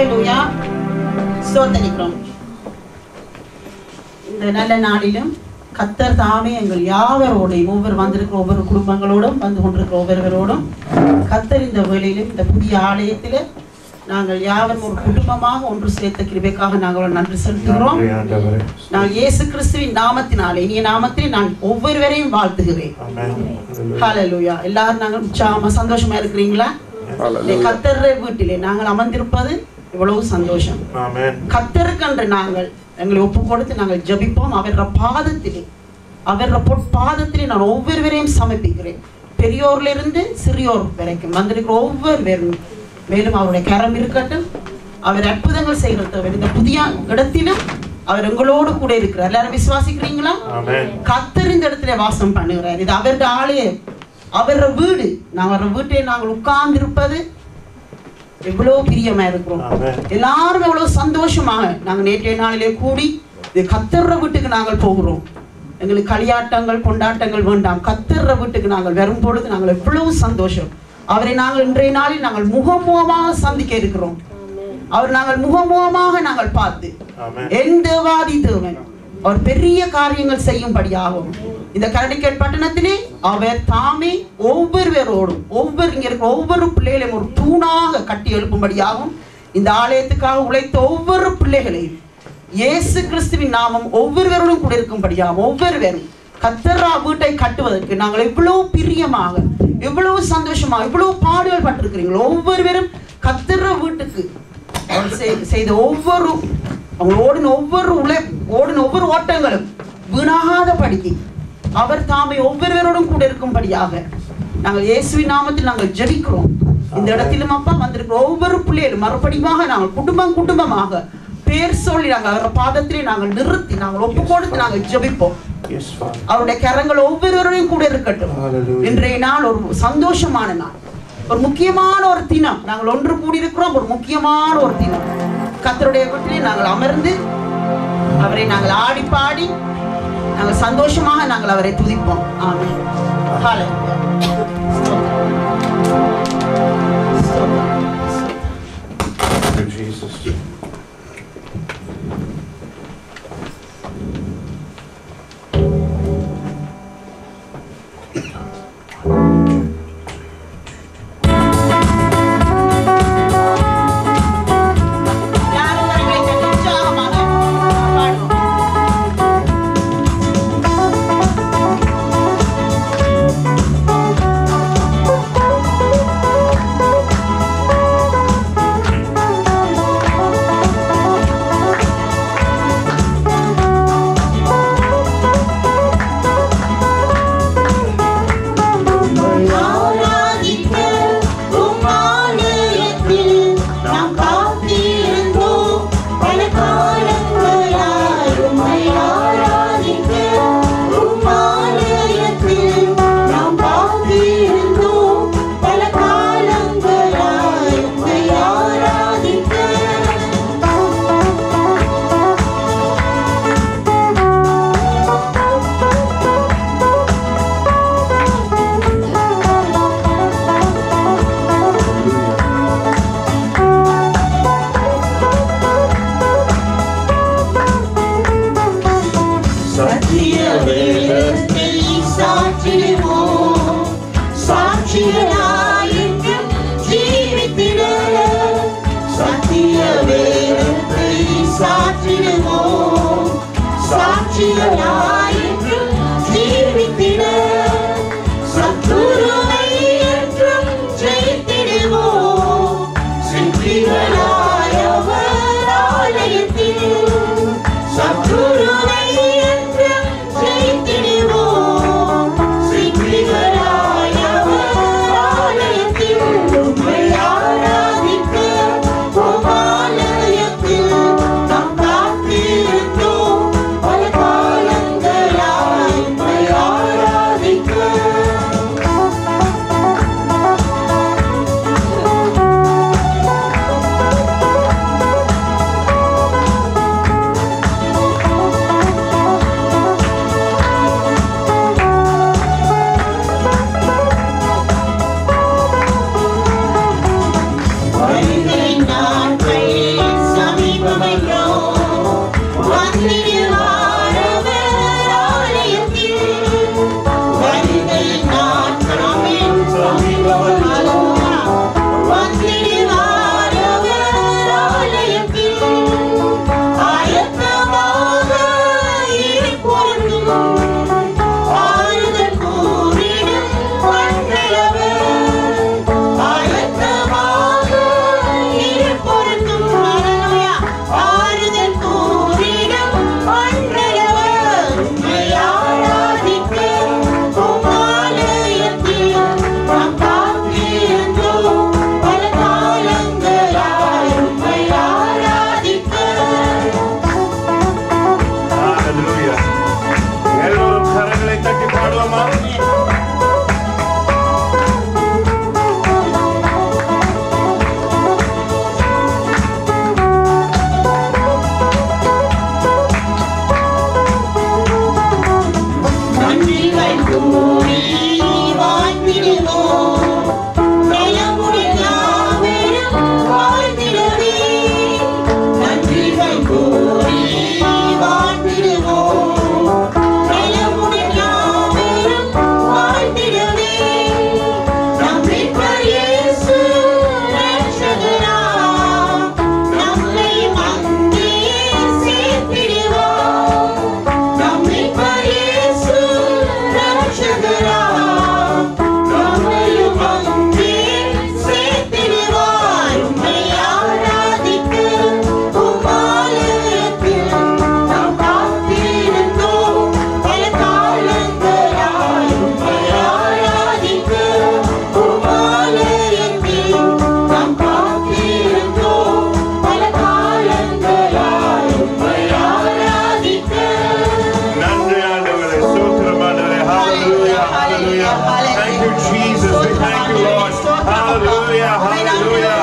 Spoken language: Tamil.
ஹalleluya ஸ்தோத்திரிக்கிறோம் இந்த நல்ல நாளிலும் கத்தர் தாமே எங்கள் யாவரோடையும் ஒவ்வொரு வந்திருக்கிற ஒவ்வொரு குடும்பங்களோடும் வந்து கொண்டிருக்கிற ஒவ்வொருவரோடும் கத்தர் இந்த வேளையிலும் இந்த புதிய ஆலயத்தில் நாங்கள் யாவரும் ஒரு குடும்பமாக ஒன்று சேர்த்த கிருபைக்காக நாங்கள் நன்றி செலுத்துகிறோம் நன்றி ஆண்டவரே நான் இயேசு கிறிஸ்துவின் நாமத்தினாலே இனிய நாமத்தில் நான் ஒவ்வொருவரையும் வாழ்த்துகிறேன் ஆமென் ஹalleluya எல்லாரும் நாங்கள் உற்சாகமா சந்தோஷமா இருக்கிறீங்களா இந்த கத்தர் வீட்டிலே நாங்கள் அமர்ந்திருப்பது இவ்வளவு சந்தோஷம் ஆமென் கத்தருக்கென்று நாங்கள் எங்களை ஒப்பு கொடுத்து நாங்கள் ஜெபிப்போம் அவர பாதத்திலே அவர பொற்பாதத்திலே நான் ஒவ்வொருவரையும் சமர்ப்பிக்கிறேன் பெரியோர்ல இருந்து சிறியோர் வரைக்கும் வந்திருக்கிற ஒவ்வொருவரும் மேலும் அவருடைய கரம் இருக்கட்டும் அவர் அற்புதங்கள் செய்கிறது இந்த புதிய இடத்திலும் அவர் எங்களோடு கூட இருக்கிறார் எல்லாரும் விசுவாசிக்கிறீங்களா ஆமென் கத்தர் இந்த இடத்துல வாசம் பண்ணுகிறார் இது அவருடைய ஆலயம் அவர வீடு நான் அவர வீட்டை நாங்கள் உட்கார்ந்து இருப்பது எவ்வளவு பிரியமா இருக்கிறோம் ஆமென் எல்லாரும் எவ்வளவு சந்தோஷமாக நாங்கள் நேற்றைய நாளிலே கூடி இது கத்தர்ற வீட்டுக்கு நாங்கள் போகிறோம் எங்களுக்கு களியாட்டங்கள் கொண்டாட்டங்கள் வேண்டாம் கத்தர்ற வீட்டுக்கு நாங்கள் வரும் பொழுது நாங்கள் எவ்வளவு சந்தோஷம் அவரை நாங்கள் இன்றைய நாளில் நாங்கள் முகமுகமாக சந்திக்க இருக்கிறோம் அவர் நாங்கள் முகமுகமாக நாங்கள் பார்த்து ஆமென் என் தேவாதி தேவன் அவர் பெரிய காரியங்கள் செய்யும்படியாகும் இந்த கரடிக்கட் பட்டணத்திலே அவர் தாமே ஒவ்வொருவரோடும் ஒவ்வொரு இங்க இருக்கிற ஒவ்வொரு பிள்ளைகளையும் ஒரு தூணாக கட்டி எழுப்பும்படியாகும் இந்த ஆலயத்துக்காக உழைத்த ஒவ்வொரு பிள்ளைகளையும் இயேசு கிறிஸ்துவின் நாமம் ஒவ்வொருவரோடும் கூட இருக்கும்படியாகும் ஒவ்வொருவரும் கத்தரா வீட்டை கட்டுவதற்கு நாங்கள் எவ்வளவு பிரியமாக எவ்வளவு சந்தோஷமாக இவ்வளவு பாடுகள் பட்டிருக்கிறீங்களோ ஒவ்வொருவரும் கத்தர வீட்டுக்கு அவர் செய்- செய்த ஒவ்வொரு அவங்க ஓடின ஒவ்வொரு உழை ஓடின ஒவ்வொரு ஓட்டங்களும் வீணாகாத படிக்கு அவர் தாமே ஒவ்வொருவரோடும் கூட இருக்கும்படியாக நாங்கள் இயேசுவின் நாமத்தில் நாங்கள் ஜெபிக்கிறோம் இந்த இடத்திலும் அப்பா வந்திருக்கிற ஒவ்வொரு பிள்ளைகளும் மறுபடியுமாக நாங்கள் குடும்பம் குடும்பமாக பேர் சொல்லி நாங்கள் அவர் பாதத்திலே நாங்கள் நிறுத்தி நாங்கள் ஒப்பு கொடுத்து நாங்கள் ஜெபிப்போம் எஸ் ஃபாதர் அவருடைய கரங்கள் ஒவ்வொருவரையும் கூட இருக்கட்டும் Hallelujah. இன்றைய நாள் ஒரு சந்தோஷமான நாள் ஒரு முக்கியமான ஒரு தினம் நாங்கள் ஒன்று கூடியிருக்கிறோம் ஒரு முக்கியமான ஒரு தினம் கத்தருடைய வீட்டிலே நாங்கள் அமர்ந்து அவரை நாங்கள் ஆடி பாடி நாங்கள் சந்தோஷமாக நாங்கள் அவரை துதிப்போம் ஆமென் Hallelujah. ஸ்தோத்திரம். ஸ்தோத்திரம். Thank you, Jesus. யாரும் கரங்களை தட்டி உற்சாகமாக பாடுவோம். Thank you, Jesus. We thank you, Lord. Hallelujah, hallelujah.